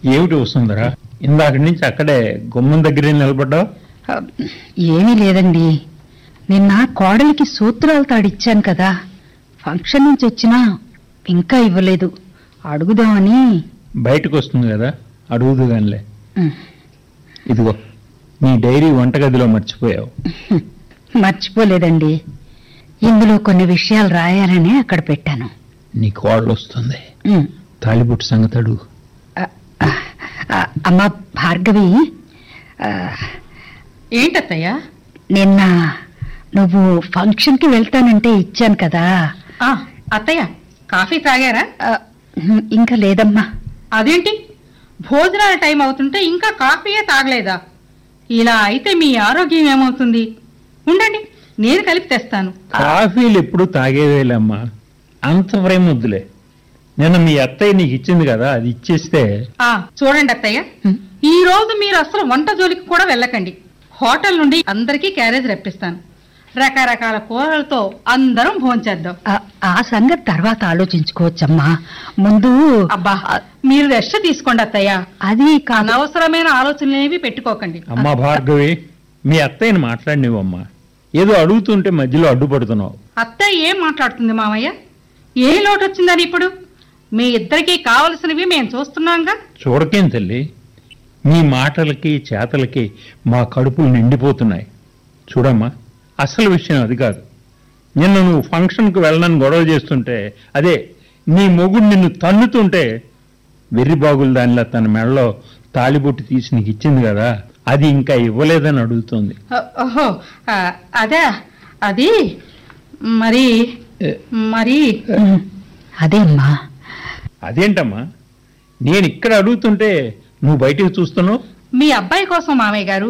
ఏమిటి వస్తుందరా ఇందాక నుంచి అక్కడే గుమ్మం దగ్గరే నిలబడ్డావు ఆ, ఏమీ లేదండి నిన్న కోడలికి సూత్రాలు తాడిచ్చాను కదా ఫంక్షన్ నుంచి వచ్చినా ఇంకా ఇవ్వలేదు అడుగుదామని బయటకు వస్తుంది కదా అడుగుదు గానిలే ఉమ్, ఇదిగో నీ డైరీ వంటగదిలో మర్చిపోయావు మర్చిపోలేదండి ఇందులో కొన్ని విషయాలు రాయాలని అక్కడ పెట్టాను నీ కోళ్ళు వస్తుంది ఉమ్, తాలిబుట్టు సంగతి అడుగు ఆ, ఆ, ఆ, అమ్మ భార్గవి ఆ, ఏంటత్తయ్యా నిన్న నువ్వు ఫంక్షన్కి వెళ్తానంటే ఇచ్చాను కదా ఆ, అత్తయ్య కాఫీ తాగారా ఆ, ఉమ్, ఇంకా లేదమ్మా అదేంటి భోజనాల టైం అవుతుంటే ఇంకా కాఫీయే తాగలేదా ఇలా అయితే మీ ఆరోగ్యం ఏమవుతుంది ఉండండి నేను కలిపి తెస్తాను కాఫీలు ఎప్పుడు తాగేవేలమ్మా అంత ప్రేమ వద్దులే నిన్న మీ అత్తయ్య నీకు ఇచ్చింది కదా అది ఇచ్చేస్తే ఆ చూడండి అత్తయ్య ఉమ్, ఈ రోజు మీరు అసలు వంట జోలికి కూడా వెళ్ళకండి హోటల్ నుండి అందరికీ క్యారేజ్ రప్పిస్తాను రకరకాల కూరలతో అందరం భోంచేద్దాం ఆ, ఆ సంగతి తర్వాత ఆలోచించుకోవచ్చమ్మా ముందు అబ్బా మీరు రెస్ట్ తీసుకోండి అత్తయ్య అది కాదు అనవసరమైన ఆలోచనలు ఏవి పెట్టుకోకండి అమ్మా భార్గవి మీ అత్తయ్యని మాట్లాడినివమ్మా ఏదో అడుగుతుంటే మధ్యలో అడ్డుపడుతున్నావు అత్తయ్య ఏం మాట్లాడుతుంది మామయ్య ఏ లోటు వచ్చిందని ఇప్పుడు మీ ఇద్దరికి కావలసినవి మేము చూస్తున్నాంగా చూడకేం తల్లి మీ మాటలకి చేతలకి మా కడుపులు నిండిపోతున్నాయి చూడమ్మా అసలు విషయం అది కాదు నిన్న నువ్వు ఫంక్షన్కు వెళ్ళనని గొడవ చేస్తుంటే అదే నీ మొగుడు నిన్ను తన్నుతుంటే వెర్రిబాగుల దానిలా తన మెడలో తాలిబొట్టు తీసి నీకు ఇచ్చింది కదా అది ఇంకా ఇవ్వలేదని అడుగుతోంది ఓ- ఓహో ఆ, అదే అది మరి మరి ఉమ్, అదే అమ్మా అదేంటమ్మా నేను ఇక్కడ అడుగుతుంటే నువ్వు బయటికి చూస్తున్నావు మీ అబ్బాయి కోసం మామయ్య గారు